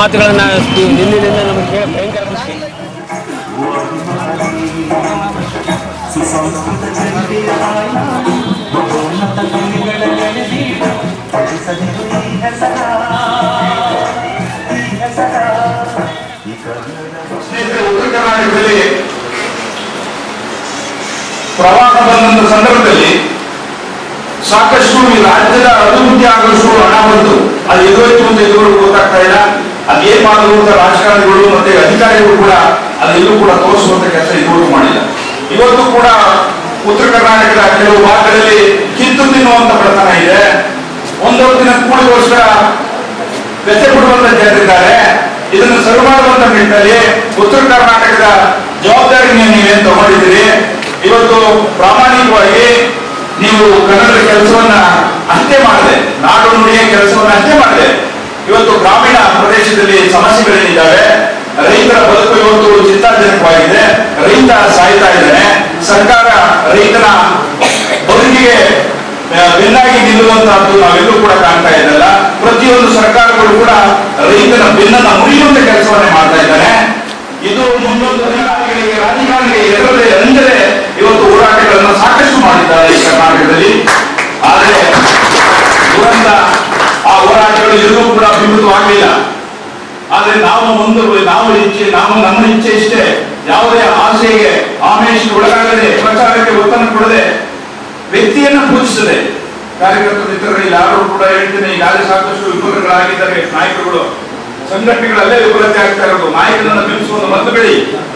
ಮಾತುಗಳನ್ನ ನಿನ್ನಿನಿಂದ ನಮಗೆ ಕೇಳಿ ಭಯಂಕರ ಖುಷಿ ಸುಸಂಸ್ಕೃತ ಚರಿತೆಯ ಮಹೋನ್ನತ ಗುರಿಗಳ ನೆನಪೀಡು ಪಡಿಸದಿರು ಈ ಹೆಸರ ಈ ಹೆಸರ ಈ ಕನ್ನಡ ಸ್ನೇಹಿತರೆ ಉತ್ತರ ಕರ್ನಾಟಕದಲ್ಲಿ ಪ್ರವಾಹ ಬಂದಂತ ಸಂದರ್ಭದಲ್ಲಿ ಸಾಕಷ್ಟು ಈ ರಾಜ್ಯದ ಅಭಿವೃದ್ಧಿ ಆಗಷ್ಟು ಹಣ ಬಂತು ಅದು ಎದುರೋಯ್ತು ಅಂತ ಇದುವರೆಗೂ ಗೊತ್ತಾಗ್ತಾ ಇಲ್ಲ ಅದು ಏನ್ ಮಾಡಿದ್ರು ಅಂತ ರಾಜಕಾರಣಿಗಳು ಮತ್ತೆ ಅಧಿಕಾರಿಗಳು ಕೂಡ ಅದೆಲ್ಲೂ ಕೂಡ ತೋರಿಸುವಂತ ಕೆಲಸ ಇದುವರೆಗೂ ಮಾಡಿಲ್ಲ ಇವತ್ತು ಕೂಡ ಉತ್ತರ ಕರ್ನಾಟಕದ ಕೆಲವು ಭಾಗಗಳಲ್ಲಿ ಕಿತ್ತು ತಿನ್ನುವಂತ ಬಡತನ ಇದೆ ಒಂದೊಂದಿನ ಕೂಡಿಗೋಸ್ಕರ ವ್ಯಥೆ ಪಡುವಂತ ಜನರಿದ್ದಾರೆ ಇದನ್ನು ಸರಿ ಮಾಡುವಂತ ನಿಟ್ಟಿನಲ್ಲಿ ಉತ್ತರ ಕರ್ನಾಟಕದ ಜವಾಬ್ದಾರಿಯನ್ನು ನೀವೇನು ತಗೊಂಡಿದ್ದೀರಿ ಇವತ್ತು ಪ್ರಾಮಾಣಿಕವಾಗಿ ನೀವು ಕನ್ನಡದ ಕೆಲಸವನ್ನ ಅಷ್ಟೇ ಮಾಡಿದೆ ನಾಡು ನುಡಿಯ ಕೆಲಸವನ್ನ ಅಷ್ಟೇ ಮಾಡಿದೆ ಇವತ್ತು ಗ್ರಾಮೀಣ ಪ್ರದೇಶದಲ್ಲಿ ಸಮಸ್ಯೆಗಳೇನಿದ್ದಾವೆ ರೈತರ ಬದುಕು ಇವತ್ತು ಚಿಂತಾಜನಕವಾಗಿದೆ ರೈತ ಸಾಯ್ತಾ ಇದ್ದಾನೆ ಸರ್ಕಾರ ರೈತನ ಬದುಕಿಗೆ ಆ, ಬೆನ್ನಾಗಿ ನಿಲ್ಲುವಂತಹದ್ದು ನಾವೆಲ್ಲೂ ಕೂಡ ಕಾಣ್ತಾ ಇದ್ದಲ್ಲ ಪ್ರತಿಯೊಂದು ಸರ್ಕಾರಗಳು ಕೂಡ ರೈತನ ಬೆನ್ನನ್ನ ಮುರಿಯುವಂತ ಕೆಲಸವನ್ನೇ ಮಾಡ್ತಾ ಇದ್ದಾರೆ ಇದು ಮುಂದೊಂದು ಅಧಿಕಾರಿಗಳಿಗೆ ರಾಜಕಾರಣಿಗಳಿಗೆ ಎದುರದೆ ಅಂದರೆ ಇವತ್ತು ಹೋರಾಟಗಳನ್ನ ಸಾಕಷ್ಟು ಮಾಡಿದ್ದಾರೆ ಈ ಕರ್ನಾಟಕದಲ್ಲಿ ಆದರೆ ದುರಂತ ಆ ಹೋರಾಟಗಳು ಎಲ್ಲೂ ಕೂಡ ಅಭಿವೃದ್ಧವಾಗಲಿಲ್ಲ ಆದ್ರೆ ನಾವು ಮುಂದೆ ನಾವು ಇಚ್ಛೆ ನಾವು ನಮ್ಮ ಇಚ್ಛೆ ಇಷ್ಟೇ ಯಾವುದೇ ಆಸೆಗೆ ಆಮೇಶಕ್ಕೆ ಒಳಗಾಗದೆ ಪ್ರಚಾರಕ್ಕೆ ಒತ್ತನ್ನು ಕೊಡದೆ ವ್ಯಕ್ತಿಯನ್ನ ಪೂಜಿಸದೆ ಕಾರ್ಯಕರ್ತರ ಮಿತ್ರರಲ್ಲಿ ಯಾರು ಕೂಡ ಹೇಳ್ತೇನೆ ಈಗಾಗಲೇ ಸಾಕಷ್ಟು ವಿಫಲಗಳಾಗಿದ್ದಾರೆ ನಾಯಕರುಗಳು ಸಂಘಟನೆಗಳಲ್ಲೇ ವಿಫಲತೆ ಆಗ್ತಾ ಇರೋದು ನಾಯಕರನ್ನ ಬಿಂಬಿಸುವುದು ಮೊದಲು ಬಿಡಿ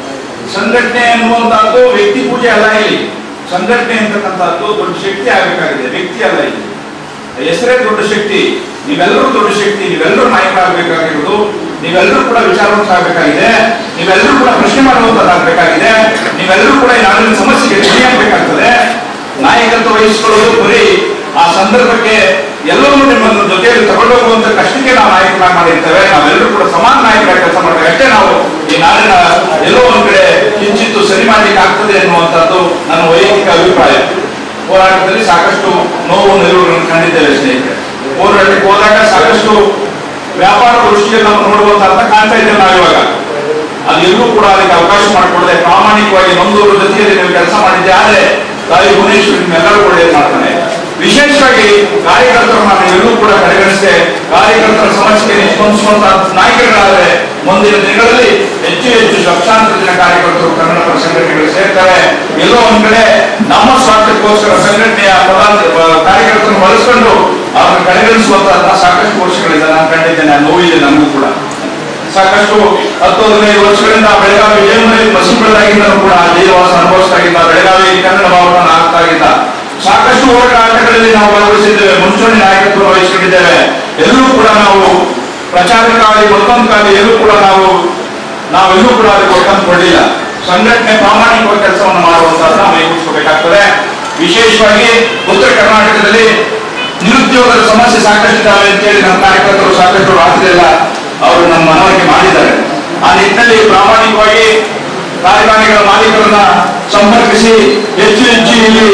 ಸಂಘಟನೆ ಅನ್ನುವಂತಹದ್ದು ವ್ಯಕ್ತಿ ಪೂಜೆ ಅಲ್ಲ ಇಲ್ಲಿ ಸಂಘಟನೆ ಅಂತಕ್ಕಂಥದ್ದು ದೊಡ್ಡ ಶಕ್ತಿ ಆಗಬೇಕಾಗಿದೆ ವ್ಯಕ್ತಿ ಅಲ್ಲ ಇಲ್ಲಿ ಹೆಸರೇ ದೊಡ್ಡ ಶಕ್ತಿ ನೀವೆಲ್ಲರೂ ದೊಡ್ಡ ಶಕ್ತಿ ನೀವೆಲ್ಲರೂ ನಾಯಕರಾಗಬೇಕಾಗಿರೋದು ನೀವೆಲ್ಲರೂ ಕೂಡ ವಿಚಾರವಂತರಾಗಬೇಕಾಗಿದೆ ನೀವೆಲ್ಲರೂ ಕೂಡ ಪ್ರಶ್ನೆ ಮಾಡುವಂತದ್ದಾಗಬೇಕಾಗಿದೆ ನೀವೆಲ್ಲರೂ ಕೂಡ ಈ ನಾಡಿನ ಸಮಸ್ಯೆಗೆ ತಿಳಿಯಾಗಬೇಕಾಗ್ತದೆ ನಾಯಕತ್ವ ವಹಿಸಿಕೊಳ್ಳೋದು ಬರೀ ಆ ಸಂದರ್ಭಕ್ಕೆ ಎಲ್ಲವನ್ನೂ ನಿಮ್ಮನ್ನು ಜೊತೆಯಲ್ಲಿ ತಗೊಂಡೋಗುವಂತ ಕಷ್ಟಕ್ಕೆ ನಾವು ನಾಯಕರಾಗಿ ಮಾಡಿರ್ತೇವೆ ನಾವೆಲ್ಲರೂ ಕೂಡ ಸಮಾನ ನಾಯಕರಾಗಿ ಕೆಲಸ ಮಾಡ್ತೇವೆ ಅಷ್ಟೇ ನಾವು ಈ ನಾಡಿನ ಎಲ್ಲೋ ಒಂದ್ ಕಡೆ ಕಿಂಚಿತ್ತು ಸರಿ ಮಾಡ್ಲಿಕ್ಕೆ ಆಗ್ತದೆ ಎನ್ನುವಂತದ್ದು ನನ್ನ ವೈಯಕ್ತಿಕ ಅಭಿಪ್ರಾಯ ಹೋರಾಟದಲ್ಲಿ ಸಾಕಷ್ಟು ನೋವು ನಿಲುವುಗಳನ್ನು ಕಂಡಿದ್ದೇವೆ ಸ್ನೇಹಿತರೆ ಹೋರಾಟಕ್ಕೆ ಹೋದಾಗ ಸಾಕಷ್ಟು ವ್ಯಾಪಾರ ದೃಷ್ಟಿಯಲ್ಲಿ ನಾವು ನೋಡುವಂತ ಅರ್ಥ ಕಾಣ್ತಾ ಇದ್ದೇವೆ ನಾವು ಇವಾಗ ಅದೆಲ್ಲೂ ಕೂಡ ಅದಕ್ಕೆ ಅವಕಾಶ ಮಾಡಿಕೊಡದೆ ಪ್ರಾಮಾಣಿಕವಾಗಿ ನೊಂದೂರು ಜೊತೆಯಲ್ಲಿ ನೀವು ಕೆಲಸ ಮಾಡಿದ್ದೆ ಆದ್ರೆ ತಾಯಿ ಭುವನೇಶ್ವರಿ ನಿಮ್ಮೆಲ್ಲರೂ ಒಳ್ಳೆಯದು ಮಾಡ್ತಾನೆ ವಿಶೇಷವಾಗಿ ಕಾರ್ಯಕರ್ತರನ್ನ ನೀವೆಲ್ಲೂ ಕೂಡ ಕಡೆಗಣಿಸದೆ ಕಾರ್ಯಕರ್ತರ ಸಮಸ್ಯೆಗೆ ಸ್ಪಂದಿಸುವಂತಹ ನಾಯಕರುಗಳಾದ್ರೆ ಮುಂದಿನ ದಿನಗಳಲ್ಲಿ ಹೆಚ್ಚು ಹೆಚ್ಚು ಲಕ್ಷಾಂತರ ಜನ ಕಾರ್ಯಕರ್ತರು ಕನ್ನಡ ಪರ ಸಂಘಟನೆಗಳು ಸೇರ್ತಾರೆ ಎಲ್ಲೋ ಒಂದ್ ಕಡೆ ನಮ್ಮ ಸ್ವಾರ್ಥಕ್ಕೋಸ್ಕರ ಸಂಘಟನೆಯ ಪ್ರಧಾನ ಕಾರ್ಯಕರ್ತರನ್ನು ಬಳಸಿಕೊಂಡು ಅವ್ರನ್ನ ಕಡೆಗಣಿಸುವಂತಹ ಸಾಕಷ್ಟು ವರ್ಷಗಳಿಂದ ನಾನು ಕಂಡಿದ್ದೇನೆ ಆ ನೋವಿದೆ ನನಗೂ ಕೂಡ ಸಾಕಷ್ಟು ಹತ್ತು ಹದಿನೈದು ವರ್ಷಗಳಿಂದ ಬೆಳಗಾವಿ ಜೈಲಿನಲ್ಲಿ ಬಸಿ ಬೆಳೆದಾಗಿದ್ದರೂ ಕೂಡ ಜೈಲವಾಸ ಅನುಭವಿಸ್ತಾ ಇದ್ದ ಬೆಳಗಾವಿ ಕನ್ನಡ ಭಾವನ ಆಗ್ತಾ ಇದ್ದ ಸಾಕಷ್ಟು ಹೋರಾಟಗಳಲ್ಲಿ ನಾವು ಭಾಗವಹಿಸಿದ್ದೇವೆ ಮುಂಚೂಣಿ ನಾಯಕತ್ವ ವಹಿಸಿಕೊಂಡಿದ್ದೇವೆ ಎಲ್ಲರೂ ಕೂಡ ನಾವು ಪ್ರಚಾರಕ್ಕಾಗಿ ಮತ್ತೊಂದಕ್ಕಾಗಿ ಎಲ್ಲೂ ಕೂಡ ನಾವು ನಾವೆಲ್ಲೂ ಕೂಡ ಅದಕ್ಕೆ ಒತ್ತನ್ನು ಕೊಡಲಿಲ್ಲ ಸಂಘಟನೆ ಪ್ರಾಮಾಣಿಕವಾಗಿ ಕೆಲಸವನ್ನು ಮಾಡುವಂತಹದ್ದು ನಾವು ಕೈಗೊಳಿಸಬೇಕಾಗ್ತದೆ ವಿಶೇಷವಾಗಿ ಉತ್ತರ ಕರ್ನಾಟಕದಲ್ಲಿ ನಿರುದ್ಯೋಗದ ಸಮಸ್ಯೆ ಸಾಕಷ್ಟು ಇದ್ದಾವೆ ಅಂತೇಳಿ ನಮ್ಮ ಕಾರ್ಯಕರ್ತರು ಸಾಕಷ್ಟು ರಾತ್ರಿಯೆಲ್ಲ ಅವರು ನಮ್ಮ ಮನವರಿಕೆ ಮಾಡಿದ್ದಾರೆ ಆ ನಿಟ್ಟಿನಲ್ಲಿ ಪ್ರಾಮಾಣಿಕವಾಗಿ ಕಾರ್ಖಾನೆಗಳ ಮಾಲೀಕರನ್ನ ಸಂಪರ್ಕಿಸಿ ಹೆಚ್ಚು ಹೆಚ್ಚು ಇಲ್ಲಿ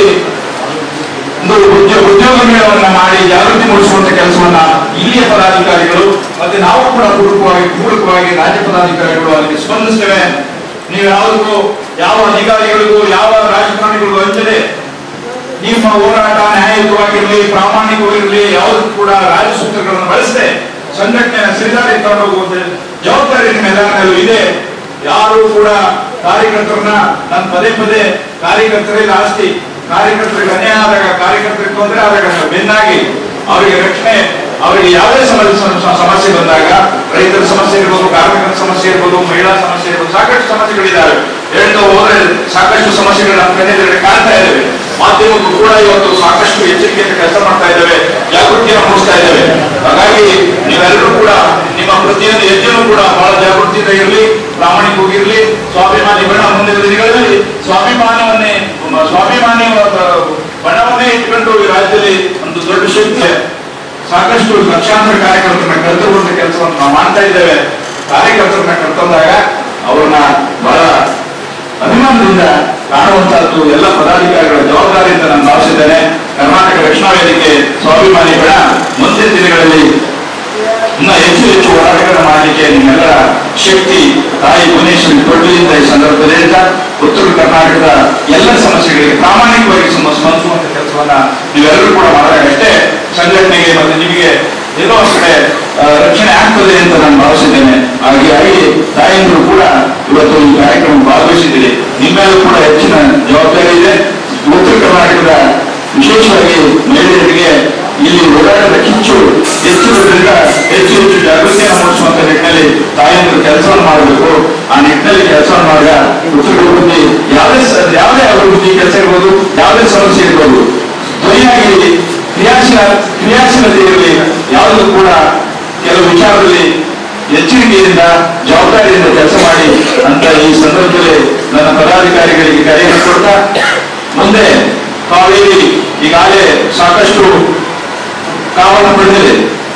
ಒಂದು ಉದ್ಯೋಗ ಉದ್ಯೋಗ ಮೇಳವನ್ನ ಮಾಡಿ ಜಾಗೃತಿ ಮೂಡಿಸುವಂತ ಕೆಲಸವನ್ನ ಇಲ್ಲಿಯ ಪದಾಧಿಕಾರಿಗಳು ಮತ್ತೆ ನಾವು ಕೂಡ ಪೂರಕವಾಗಿ ಪೂರಕವಾಗಿ ರಾಜ್ಯ ಪದಾಧಿಕಾರಿಗಳು ಅದಕ್ಕೆ ಸ್ಪಂದಿಸ್ತೇವೆ ನೀವು ಯಾವುದಕ್ಕೂ ಯಾವ ಅಧಿಕಾರಿಗಳಿಗೂ ಯಾವ ರಾಜಕಾರಣಿಗಳಿಗೂ ಹಂಚದೆ ನಿಮ್ಮ ಹೋರಾಟ ನ್ಯಾಯಯುತವಾಗಿರಲಿ ಪ್ರಾಮಾಣಿಕವಾಗಿರಲಿ ಯಾವುದಕ್ಕೂ ಕೂಡ ರಾಜಸೂತ್ರಗಳನ್ನು ಬಳಸದೆ ಸಂಘಟನೆಯ ಸಿರಿದಾರಿ ತಗೊಂಡೋಗುವಂತ ಜವಾಬ್ದಾರಿ ನಿಮ್ಮೆಲ್ಲರ ಮೇಲೂ ಇದೆ ಯಾರು ಕೂಡ ಕಾರ್ಯಕರ್ತರನ್ನ ನಾನು ಪದೇ ಪದೇ ಕಾರ್ಯಕರ್ತರಿಗೆ ಆಸ್ತಿ ಕಾರ್ಯಕರ್ತರಿಗೆ ಅನ್ಯಾಯ ಆದಾಗ ಕಾರ್ಯಕರ್ತರಿಗೆ ತೊಂದರೆ ಆದಾಗ ನಾವು ಬೆನ್ನಾಗಿ ಅವರಿಗೆ ರಕ್ಷಣೆ ಅವರಿಗೆ ಯಾವುದೇ ಸಮಸ್ಯೆ ಸಮ- ಸಮಸ್ಯೆ ಬಂದಾಗ ರೈತರ ಸಮಸ್ಯೆ ಇರ್ಬೋದು ಕಾರ್ಮಿಕರ ಸಮಸ್ಯೆ ಇರ್ಬೋದು ಮಹಿಳಾ ಸಮಸ್ಯೆ ಇರ್ಬೋದು ಸಾಕಷ್ಟು ಸಮಸ್ಯೆಗಳಿದ್ದಾವೆ ಹೇಳ್ತಾ ಹೋದ್ರೆ ಸಾಕಷ್ಟು ಸಮಸ್ಯೆಗಳು ನಮ್ಮ ಕಣ್ಣೆದುರಿಗೆ ಕಾಣ್ತಾ ಇದ್ದೇವೆ ಮಾಧ್ಯಮಕ್ಕೂ ಕೂಡ ಇವತ್ತು ಸಾಕಷ್ಟು ಎಚ್ಚರಿಕೆಯಿಂದ ಕೆಲಸ ಮಾಡ್ತಾ ಇದ್ದೇವೆ ಜಾಗೃತಿಯನ್ನು ಮೂಡಿಸ್ತಾ ಇದ್ದೇವೆ ಹಾಗಾಗಿ ನೀವೆಲ್ಲರೂ ಕೂಡ ನಿಮ್ಮ ಪ್ರತಿಯೊಂದು ಹೆಜ್ಜೆನೂ ಕೂಡ ಬಹಳ ಜಾಗೃತಿಯಿಂದ ಇರಲಿ ಪ್ರಾಮಾಣಿಕವಾಗಿರಲಿ ಸ್ವಾಭಿಮಾನಿ ಬಣ್ಣ ಮುಂದಿನ ದಿನಗಳಲ್ಲಿ ಸ್ವಾಭಿಮಾನವನ್ನೇ ಸ್ವಾಭಿಮಾನಿ ಬಣ್ಣವನ್ನೇ ಇಟ್ಕೊಂಡು ಈ ರಾಜ್ಯದಲ್ಲಿ ಒಂದು ದೊಡ್ಡ ಶಕ್ತಿ ಸಾಕಷ್ಟು ಲಕ್ಷಾಂತರ ಕಾರ್ಯಕರ್ತರನ್ನ ಕರೆತರುವಂತ ಕೆಲಸವನ್ನು ನಾವು ಮಾಡ್ತಾ ಇದ್ದೇವೆ ಕಾರ್ಯಕರ್ತರನ್ನ ಕರ್ತಂದಾಗ ಅವ್ರನ್ನ ಬಹಳ ಅಭಿಮಾನದಿಂದ ಕಾಣುವಂತಹದ್ದು ಎಲ್ಲ ಪದಾಧಿಕಾರಿಗಳ ಜವಾಬ್ದಾರಿಯಿಂದ ನಾನು ಭಾವಿಸಿದ್ದೇನೆ ಕರ್ನಾಟಕ ರಕ್ಷಣಾ ವೇದಿಕೆ ಸ್ವಾಭಿಮಾನಿ ಬಣ ಮುಂದಿನ ದಿನಗಳಲ್ಲಿ ಇನ್ನ ಹೆಚ್ಚು ಹೆಚ್ಚು ಹೋರಾಟಗಳನ್ನು ಮಾಡಲಿಕ್ಕೆ ನಿಮ್ಮೆಲ್ಲರ ಶಕ್ತಿ ತಾಯಿ ಭುವನೇಶ್ವರಿ ಕೊಡಲಿಂದ ಈ ಸಂದರ್ಭದಲ್ಲಿ ಹೇಳ್ತಾ ಉತ್ತರ ಕರ್ನಾಟಕದ ಎಲ್ಲ ಸಮಸ್ಯೆಗಳಿಗೆ ಪ್ರಾಮಾಣಿಕವಾಗಿ ಸಮ- ಸ್ಪಂದಿಸುವಂತ ಕೆಲಸವನ್ನ ನೀವೆಲ್ಲರೂ ಕೂಡ ಮಾಡಿದಾಗ ಅಷ್ಟೇ ಸಂಘಟನೆಗೆ ಮತ್ತೆ ನಿಮಗೆ ಎಲ್ಲೋ ಒಂದ್ ಕಡೆ ಆ, ರಕ್ಷಣೆ ಆಗ್ತದೆ ಅಂತ ನಾನು ಭಾವಿಸಿದ್ದೇನೆ ಹಾಗಾಗಿ ತಾಯಂದ್ರು ಕೂಡ ಇವತ್ತು ಈ ಕಾರ್ಯಕ್ರಮ ಭಾಗವಹಿಸಿದ್ದೀರಿ ನಿಮ್ಮೆಲ್ಲೂ ಕೂಡ ಹೆಚ್ಚಿನ ಜವಾಬ್ದಾರಿ ಇದೆ ಉತ್ತರ ಕರ್ನಾಟಕದ ವಿಶೇಷವಾಗಿ ಮಹಿಳೆಯರಿಗೆ ಇಲ್ಲಿ ಓಡಾಟದ ಕಿಚ್ಚು ಹೆಚ್ಚಿರೋದ್ರಿಂದ ಹೆಚ್ಚು ಹೆಚ್ಚು ಜಾಗೃತಿಯನ್ನು ಮೂಡಿಸುವಂತ ನಿಟ್ಟಿನಲ್ಲಿ ತಾಯಂದ್ರು ಕೆಲಸವನ್ನು ಮಾಡಬೇಕು ಆ ನಿಟ್ಟಿನಲ್ಲಿ ಕೆಲಸವನ್ನು ಮಾಡಿದ ಉತ್ತರ ಅಭಿವೃದ್ಧಿ ಯಾವುದೇ ಸ- ಯಾವುದೇ ಅಭಿವೃದ್ಧಿ ಕೆಲಸ ಇರ್ಬೋದು ಯಾವುದೇ ಸಮಸ್ಯೆ ಇರ್ಬೋದು ಧ್ವನಿಯಾಗಿ ಕ್ರಿಯಾಶೀಲ ಕ್ರಿಯಾಶೀಲತೆ ಇರಲಿ ಯಾವುದೂ ಕೂಡ ಕೆಲವು ವಿಚಾರದಲ್ಲಿ ಎಚ್ಚರಿಕೆಯಿಂದ ಜವಾಬ್ದಾರಿಯಿಂದ ಕೆಲಸ ಮಾಡಿ ಅಂತ ಈ ಸಂದರ್ಭದಲ್ಲಿ ನನ್ನ ಪದಾಧಿಕಾರಿಗಳಿಗೆ ಕರೆಯನ್ನು ಕೊಡ್ತಾ ಮುಂದೆ ಕಾವೇರಿ ಈಗಾಗಲೇ ಸಾಕಷ್ಟು ಕಾವನ್ನು ಪಡೆದಿದೆ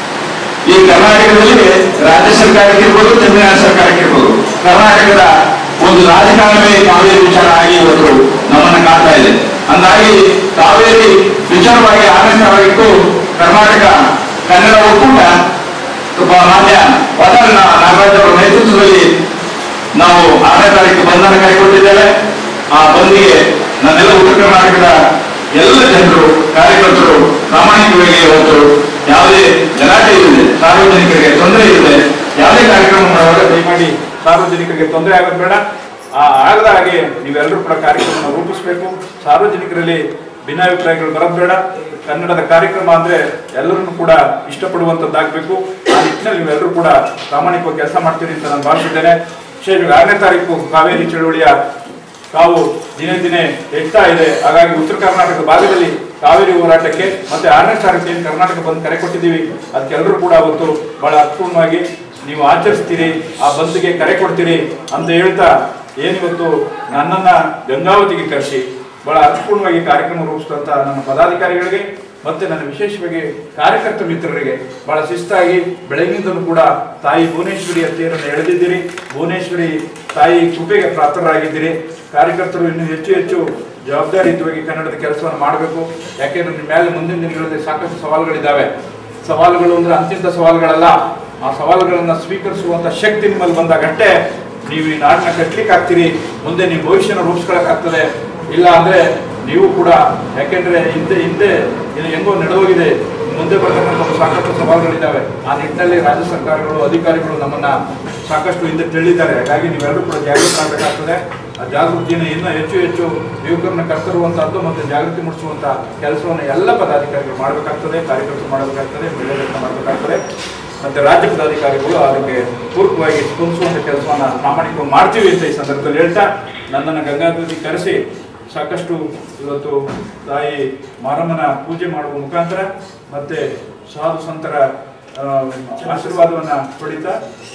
ಈ ಕರ್ನಾಟಕದಲ್ಲಿ ರಾಜ್ಯ ಸರ್ಕಾರಕ್ಕೆ ಇರ್ಬೋದು ತಮಿಳುನಾಡು ಸರ್ಕಾರಕ್ಕೆ ಇರ್ಬೋದು ಕರ್ನಾಟಕದ ಒಂದು ರಾಜಕಾರಣವೇ ಕಾವೇರಿ ವಿಚಾರ ಆಗಿ ಇವತ್ತು ನಮ್ಮನ್ನ ಕಾಡ್ತಾ ಇದೆ ಅಂದಾಗಿ ಕಾವೇರಿ ವಿಚಾರವಾಗಿ ಆನಂದವಾಗಿತ್ತು ಕರ್ನಾಟಕ ಕನ್ನಡ ಒಕ್ಕೂಟ ಒಬ್ಬ ಮಾನ್ಯ ವದನ ನಾಗರಾಜ್ ಅವರ ನೇತೃತ್ವದಲ್ಲಿ ನಾವು ಆರನೇ ತಾರೀಕು ಬಂಧನ ಕೈಗೊಳ್ಳಿದ್ದೇವೆ ಆ ಬಂದಿಗೆ ನನ್ನೆಲ್ಲ ಉತ್ತರ ಕರ್ನಾಟಕದ ಎಲ್ಲ ಜನರು ಕಾರ್ಯಕರ್ತರು ಪ್ರಾಮಾಣಿಕವಾಗಿ ಇವತ್ತು ಯಾವುದೇ ಗಲಾಟೆ ಇಲ್ಲದೆ ಸಾರ್ವಜನಿಕರಿಗೆ ತೊಂದರೆ ಇಲ್ಲದೆ ಯಾವುದೇ ಕಾರ್ಯಕ್ರಮ ಮಾಡುವಾಗ ದಯಮಾಡಿ ಸಾರ್ವಜನಿಕರಿಗೆ ತೊಂದರೆ ಆಗೋದು ಬೇಡ ಆ ಆಗದ ಹಾಗೆ ನೀವೆಲ್ಲರೂ ಕೂಡ ಕಾರ್ಯಕ್ರಮ ರೂಪಿಸಬೇಕು ಸಾರ್ವಜನಿಕರಲ್ಲಿ ಭಿನ್ನಾಭಿಪ್ರಾಯಗಳು ಬರೋದು ಬೇಡ ಕನ್ನಡದ ಕಾರ್ಯಕ್ರಮ ಅಂದ್ರೆ ಎಲ್ಲರನ್ನು ಕೂಡ ಇಷ್ಟಪಡುವಂತದ್ದಾಗಬೇಕು ಆ ನಿಟ್ಟಿನಲ್ಲಿ ನೀವೆಲ್ಲರೂ ಕೂಡ ಪ್ರಾಮಾಣಿಕವಾಗಿ ಕೆಲಸ ಮಾಡ್ತೀರಿ ಅಂತ ನಾನು ಭಾವಿಸಿದ್ದೇನೆ ವಿಶೇಷವಾಗಿ ಆರನೇ ತಾರೀಕು ಕಾವೇರಿ ಚಳುವಳಿಯ ಕಾವು ದಿನೇ ದಿನೇ ಹೆಚ್ಚುತ್ತಾ ಇದೆ ಹಾಗಾಗಿ ಉತ್ತರ ಕರ್ನಾಟಕ ಭಾಗದಲ್ಲಿ ಕಾವೇರಿ ಹೋರಾಟಕ್ಕೆ ಮತ್ತೆ ಆರನೇ ತಾರೀಕು ಏನು ಕರ್ನಾಟಕ ಬಂದ್ ಕರೆ ಕೊಟ್ಟಿದ್ದೀವಿ ಅದಕ್ಕೆಲ್ಲರೂ ಕೂಡ ಅವತ್ತು ಬಹಳ ಅರ್ಥಪೂರ್ಣವಾಗಿ ನೀವು ಆಚರಿಸ್ತೀರಿ ಆ ಬಂದ್ಗೆ ಕರೆ ಕೊಡ್ತೀರಿ ಅಂತ ಹೇಳ್ತಾ ಏನಿವತ್ತು ನನ್ನನ್ನ ಗಂಗಾವತಿಗೆ ಕರೆಸಿ ಬಹಳ ಅರ್ಥಪೂರ್ಣವಾಗಿ ಕಾರ್ಯಕ್ರಮ ರೂಪಿಸಿದಂತ ನನ್ನ ಪದಾಧಿಕಾರಿಗಳಿಗೆ ಮತ್ತೆ ನನ್ನ ವಿಶೇಷವಾಗಿ ಕಾರ್ಯಕರ್ತ ಮಿತ್ರರಿಗೆ ಬಹಳ ಶಿಸ್ತಾಗಿ ಬೆಳಗಿನಿಂದಲೂ ಕೂಡ ತಾಯಿ ಭುವನೇಶ್ವರಿಯ ತೇರನ್ನು ಎಳೆದಿದ್ದೀರಿ ಭುವನೇಶ್ವರಿ ತಾಯಿ ಕೃಪೆಗೆ ಪಾತ್ರರಾಗಿದ್ದೀರಿ ಕಾರ್ಯಕರ್ತರು ಇನ್ನೂ ಹೆಚ್ಚು ಹೆಚ್ಚು ಜವಾಬ್ದಾರಿಯುತವಾಗಿ ಕನ್ನಡದ ಕೆಲಸವನ್ನು ಮಾಡಬೇಕು ಯಾಕೆಂದ್ರೆ ನಿಮ್ಮ ಮೇಲೆ ಮುಂದಿನ ದಿನಗಳಲ್ಲಿ ಸಾಕಷ್ಟು ಸವಾಲುಗಳಿದ್ದಾವೆ ಸವಾಲುಗಳು ಅಂದ್ರೆ ಅಂತಿಂತ ಸವಾಲುಗಳಲ್ಲ ಆ ಸವಾಲುಗಳನ್ನ ಸ್ವೀಕರಿಸುವಂತ ಶಕ್ತಿ ನಿಮ್ಮಲ್ಲಿ ಬಂದಾಗಷ್ಟೇ ನೀವು ಈ ನಾಡಿನ ಕಟ್ಲಿಕ್ಕೆ ಆಗ್ತೀರಿ ಮುಂದೆ ನೀವು ಭವಿಷ್ಯನ ರೂಪಿಸ್ಕೊಳಕ್ಕಾಗ್ತದೆ ಇಲ್ಲ ಅಂದ್ರೆ ನೀವು ಕೂಡ ಯಾಕೆಂದ್ರೆ ಹಿಂದೆ ಹಿಂದೆ ಇದು ಹೆಂಗೋ ನಡೆದೋಗಿದೆ ಮುಂದೆ ಬರ್ತಕ್ಕಂಥ ಸಾಕಷ್ಟು ಸವಾಲುಗಳಿದ್ದಾವೆ ಆ ನಿಟ್ಟಿನಲ್ಲಿ ರಾಜ್ಯ ಸರ್ಕಾರಗಳು ಅಧಿಕಾರಿಗಳು ನಮ್ಮನ್ನ ಸಾಕಷ್ಟು ಹಿಂದೆ ತಿಳಿದ್ದಾರೆ ಹಾಗಾಗಿ ನೀವೆಲ್ಲರೂ ಕೂಡ ಜಾಗೃತರಾಗಬೇಕಾಗ್ತದೆ ಆ ಜಾಗೃತಿಯನ್ನು ಇನ್ನೂ ಹೆಚ್ಚು ಹೆಚ್ಚು ಯುವಕರನ್ನ ಕರ್ತರುವಂತಹದ್ದು ಮತ್ತು ಜಾಗೃತಿ ಮೂಡಿಸುವಂತ ಕೆಲಸವನ್ನು ಎಲ್ಲ ಪದಾಧಿಕಾರಿಗಳು ಮಾಡಬೇಕಾಗ್ತದೆ ಕಾರ್ಯಕರ್ತರು ಮಾಡಬೇಕಾಗ್ತದೆ ಮಹಿಳೆಯರನ್ನ ಮಾಡಬೇಕಾಗ್ತದೆ ಮತ್ತೆ ರಾಜ್ಯ ಪದಾಧಿಕಾರಿಗಳು ಅದಕ್ಕೆ ಪೂರ್ವಕವಾಗಿ ಸ್ಪಂದಿಸುವಂತ ಕೆಲಸವನ್ನ ಪ್ರಾಮಾಣಿಕವಾಗಿ ಮಾಡ್ತೀವಿ ಅಂತ ಈ ಸಂದರ್ಭದಲ್ಲಿ ಹೇಳ್ತಾ ನನ್ನನ್ನು ಗಂಗಾಧರಿ ಕರೆಸಿ ಸಾಕಷ್ಟು ಇವತ್ತು ತಾಯಿ ಮಾರಮ್ಮನ ಪೂಜೆ ಮಾಡುವ ಮುಖಾಂತರ ಮತ್ತೆ ಸಾಧು ಸಂತರ ಆ, ಆಶೀರ್ವಾದವನ್ನ ಪಡಿತಾ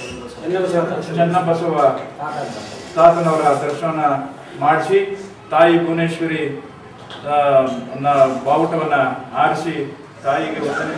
ಚನ್ನಬಸವ ತಾತನವರ ದರ್ಶನ ಮಾಡಿಸಿ ತಾಯಿ ಭುವನೇಶ್ವರಿ ಆ, ನ ಬಾವುಟವನ್ನ ಆರಿಸಿ ತಾಯಿಗೆ ವಂದನೆ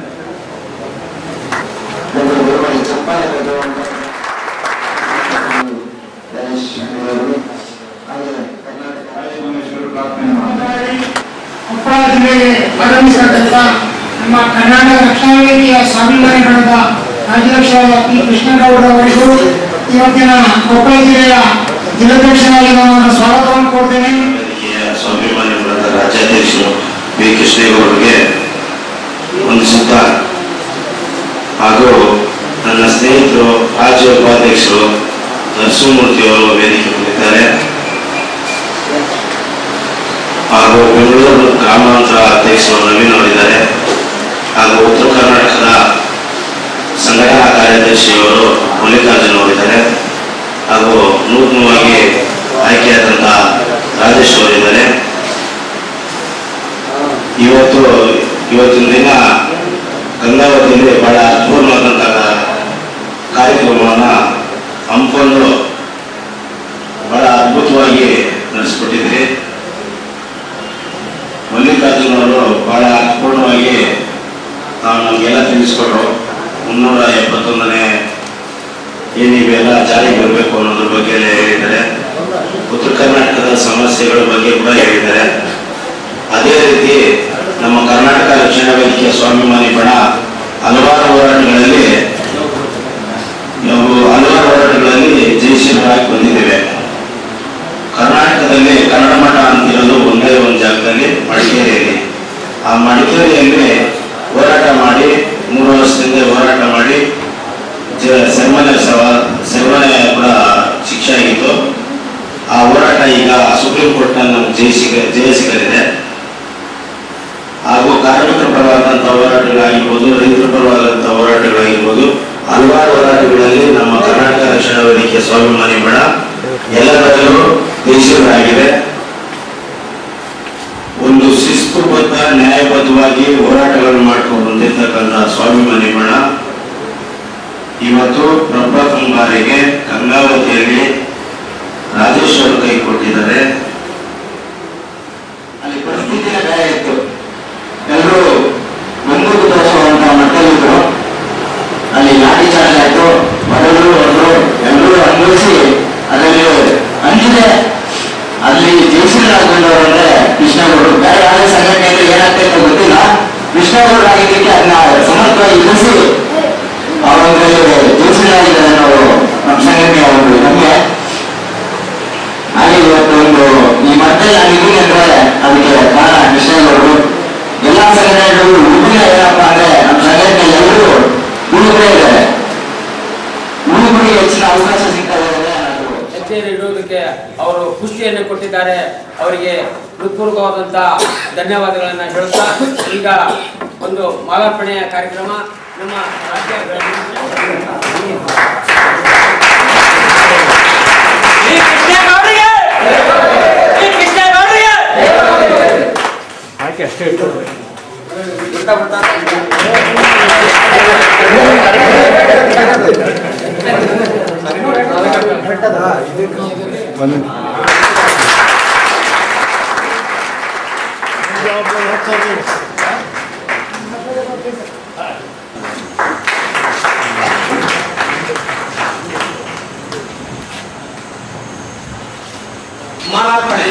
ತಾಯಿ ಭುವನೇಶ್ವರಿ ಪ್ರಾರ್ಥನೆ ಮಾಡಿ. ಕೊಪ್ಪಳ ಜಿಲ್ಲೆಗೆ ಆಗಮಿಸಿದಂತ ನಮ್ಮ ಕರ್ನಾಟಕ ರಕ್ಷಣಾ ವೇದಿಕೆಯ ಸ್ವಾಭಿಮಾನಿಗಳಾದ ರಾಜ್ಯಾಧ್ಯಕ್ಷರಾದ ಪಿ ಕೃಷ್ಣಗೌಡ ಅವರಿಗೂ ಇವತ್ತಿನ ಕೊಪ್ಪಳ ಜಿಲ್ಲೆಯ ಜಿಲ್ಲಾಧ್ಯಕ್ಷರಾಗಿ ನಾನು ಸ್ವಾಗತವನ್ನು ಕೊಡ್ತೇನೆ ವೇದಿಕೆಯ ಸ್ವಾಭಿಮಾನಿಗಳಾದ ರಾಜ್ಯಾಧ್ಯಕ್ಷರು ಬಿ ಕೃಷ್ಣೇಗೌಡರಿಗೆ ವಂದಿಸುತ್ತಾ ಹಾಗೂ ನನ್ನ ಸ್ನೇಹಿತರು ರಾಜ್ಯ ಉಪಾಧ್ಯಕ್ಷರು ನರಸಿಂಹಮೂರ್ತಿಯವರು ವೇದಿಕೆ ಬಂದಿದ್ದಾರೆ ಹಾಗೂ ಬೆಂಗಳೂರು ಗ್ರಾಮಾಂತರ ಅಧ್ಯಕ್ಷರು ನವೀನ್ ಅವರಿದ್ದಾರೆ ಹಾಗೂ ಉತ್ತರ ಕರ್ನಾಟಕದ ಸಂಘಟನಾ ಕಾರ್ಯದರ್ಶಿಯವರು ಮಲ್ಲಿಕಾರ್ಜುನ್ ಅವರಿದ್ದಾರೆ ಹಾಗೂ ನೂತನವಾಗಿ ಆಯ್ಕೆಯಾದಂಥ ರಾಜೇಶ್ ಅವರಿದ್ದಾರೆ ಇವತ್ತು ಇವತ್ತಿನ ದಿನ ಗಂಗಾವತಿಯಲ್ಲಿ ಬಹಳ ಅರ್ಥಪೂರ್ಣವಾದಂತಹ ಕಾರ್ಯಕ್ರಮವನ್ನು ಹಮ್ಮಿಕೊಂಡು ಬಹಳ ಅದ್ಭುತವಾಗಿ ನಡೆಸಿಕೊಟ್ಟಿದ್ರಿ ಮಲ್ಲಿಕಾರ್ಜುನ್ ಅವರು ಬಹಳ ಅರ್ಥಪೂರ್ಣವಾಗಿ ತಾವು ನಮಗೆಲ್ಲ ತಿಳಿಸ್ಕೊಟ್ರು ಮುನ್ನೂರ ಎಪ್ಪತ್ತೊಂದನೇ ಏನಿವೆಲ್ಲ ಜಾರಿಗೆ ಬರಬೇಕು ಅನ್ನೋದ್ರ ಬಗ್ಗೆ ಎಲ್ಲ ಹೇಳಿದ್ದಾರೆ ಉತ್ತರ ಕರ್ನಾಟಕದ ಸಮಸ್ಯೆಗಳ ಬಗ್ಗೆ ಕೂಡ ಹೇಳಿದ್ದಾರೆ ಅದೇ ರೀತಿ ನಮ್ಮ ಕರ್ನಾಟಕ ರಕ್ಷಣಾ ವೇದಿಕೆಯ ಸ್ವಾಭಿಮಾನಿ ಬಣ ಹಲವಾರು ಹೋರಾಟಗಳಲ್ಲಿ ನಾವು ಹಲವಾರು ಆ ಮಡಿಕೇರಿಯಲ್ಲಿ ಹೋರಾಟ ಮಾಡಿ ಮೂರು ವರ್ಷದಿಂದ ಹೋರಾಟ ಮಾಡಿ ಜ- ಸೆರೆಮನೆ ಸವ ಸೆರೆಮನೆ ಕೂಡ ಶಿಕ್ಷೆ ಆಗಿತ್ತು ಆ ಹೋರಾಟ ಈಗ ಸುಪ್ರೀಂ ಕೋರ್ಟ್ನಲ್ಲಿ ನಮ್ಗೆ ಜಯ ಸಿಗ ಜಯ ಸಿಗಲಿದೆ ಹಾಗೂ ಕಾರ್ಮಿಕರ ಪರವಾದಂಥ ಹೋರಾಟಗಳಾಗಿರ್ಬೋದು ರೈತರ ಪರವಾದಂಥ ಹೋರಾಟಗಳಾಗಿರ್ಬೋದು ಹಲವಾರು ಹೋರಾಟಗಳಲ್ಲಿ ನಮ್ಮ ಕರ್ನಾಟಕ ರಕ್ಷಣಾ ವೇದಿಕೆ ಸ್ವಾಭಿಮಾನಿ ಮೇಳ ಎಲ್ಲರಲ್ಲೂ ದೇಶೀಯರಾಗಿದೆ ಒಂದು ಶಿಸ್ತುಬದ್ಧ ನ್ಯಾಯಬದ್ಧವಾಗಿ ಹೋರಾಟಗಳನ್ನು ಮಾಡ್ಕೊಂಡು ಬಂದಿರ್ತಕ್ಕಂಥ ಸ್ವಾಭಿಮಾನಿ ಮೇಳ ಇವತ್ತು ಪ್ರಪ್ರಥಮ ಬಾರಿಗೆ ಗಂಗಾವತಿಯಲ್ಲಿ ರಾಜೇಶ್ವರ ಕೈ ಕೊಟ್ಟಿದ್ದಾರೆ ಅಲ್ಲಿ ಪರಿಸ್ಥಿತಿನೇ ಬೇರೆ ಇತ್ತು ಎಲ್ಲರೂ ಬಂದೂಕು ತೋರಿಸುವಂತ ಮಟ್ಟದಲ್ಲಿದ್ರು ಅಲ್ಲಿ ಲಾಠಿ ಚಾರ್ಜ್ ಆಯ್ತು ಬಡವರು ಹೊಡೆದ್ರು ಎಲ್ಲರೂ ಅನುಭವಿಸಿ ಅದರಲ್ಲಿ ಅಂಜಿದೆ ಅಲ್ಲಿ ಜಯಶೀಲರಾಗ್ಕೊಂಡವರಂದ್ರೆ ಕೃಷ್ಣಗೌಡರು ಬೇರೆ ಯಾವುದೇ ಸಂಘಟನೆಯಲ್ಲಿ ಏನಾಗ್ತೈತೆ ಗೊತ್ತಿಲ್ಲ ಕೃಷ್ಣಗೌಡರು ಆಗಿದ್ದಕ್ಕೆ ಅದನ್ನ ಸಮರ್ಥವಾಗಿ ಎದುರಿಸಿ ಅವರಲ್ಲಿ ಜಯಶೀಲರಾಗಿದ್ದಾರೆ ನಾವು ನಮ್ಮ ಸಂಘಟನೆಯ ಒಂದು ಹೆಮ್ಮೆ ಹಾಗೆ ಇವತ್ತು ಒಂದು ಈ ಮಟ್ಟದಲ್ಲಿ ನಾನು ಇದ್ದೀನಿ ಅಂದ್ರೆ ಅದಕ್ಕೆ ಕಾರಣ ಕೃಷ್ಣಗೌಡರು ಎಲ್ಲ ಸಂಘಟನೆಗಳು ಉಳಿದಿಲ್ಲ ಏನಪ್ಪ ಅಂದ್ರೆ ನಮ್ಮ ಸಂಘಟನೆ ಎಲ್ಲರೂ ಉಳಿದ್ರೆ ಇದ್ದಾರೆ ಉಳಿಗಳಿಗೆ ಹೆಚ್ಚಿನ ಅವಕಾಶ ಸಿಗ್ತಾ ಇದೆ ಅಂದ್ರೆ ಅದು ಹೆಜ್ಜೆಯನ್ನು ಇಡುವುದಕ್ಕೆ ಅವರು ಖುಷಿಯನ್ನು ಕೊಟ್ಟಿದ್ದಾರೆ ಅವರಿಗೆ ಹೃತ್ಪೂರ್ವಕವಾದಂಥ ಧನ್ಯವಾದಗಳನ್ನು ಹೇಳುತ್ತಾ ಈಗ ಒಂದು ಮಾಲಾರ್ಪಣೆಯ ಕಾರ್ಯಕ್ರಮ ನಮ್ಮ ರಾಜ್ಯ ಈ ಕೃಷ್ಣೇಗೌಡರಿಗೆ! ಈ ಕೃಷ್ಣೇಗೌಡರಿಗೆ! ಆಯ್ಕೆ ಅಷ್ಟೇ ಇಟ್ಟು ಗೊತ್ತಾ ಗೊತ್ತಾ? ಮಾಲಾರ್ಪಣೆ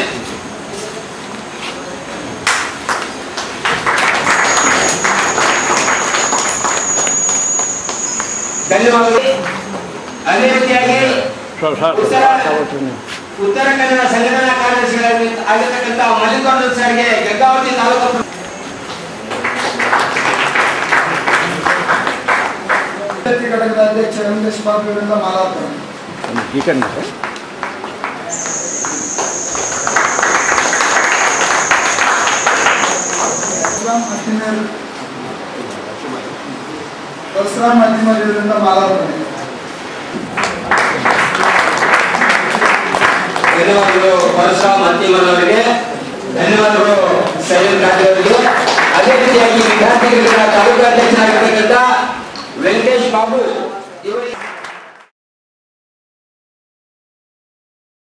ಧನ್ಯವಾದಗಳು ಅದೇ ರೀತಿಯಾಗಿ ಉತ್ತರ ಉತ್ತರ ಕನ್ನಡ ಸಂಘಟನಾ ಕಾರ್ಯದರ್ಶಿಗಳಾಗಿ ಆಗಿರ್ತಕ್ಕಂಥ ಮಲ್ಲಿಕಾರ್ಜುನ ಸರ್ಗೆ ಗಂಗಾವತಿ ತಾಲೂಕು ವಿದ್ಯಾರ್ಥಿ ಘಟಕದ ಅಧ್ಯಕ್ಷ ವೆಂಕಟೇಶ್ ಬಾಬು ಅವರಿಂದ ಮಾಲಾರ್ಪಣೆ ಪರಶುರಾಮ್ ಅತ್ತಿಮೇಲ್ ಪರಶುರಾಮ್ ಅತ್ತಿಮೇಲ್ ಇವರಿಂದ ಮಾಲಾರ್ಪಣೆ ಧನ್ಯವಾದಗಳು ಪರಶುರಾಮ್ ಅಂತಿಮಲ್ ಅವರಿಗೆ ಧನ್ಯವಾದಗಳು ಸೈಯದ್ ರಾಜ್ ಅವರಿಗೆ ಅದೇ ರೀತಿಯಾಗಿ ವಿದ್ಯಾರ್ಥಿಗಳ ತಾಲೂಕು ಅಧ್ಯಕ್ಷರಾಗಿರ್ತಕ್ಕಂಥ ವೆಂಕಟೇಶ್ ಬಾಬು ಇವರಿಗೆ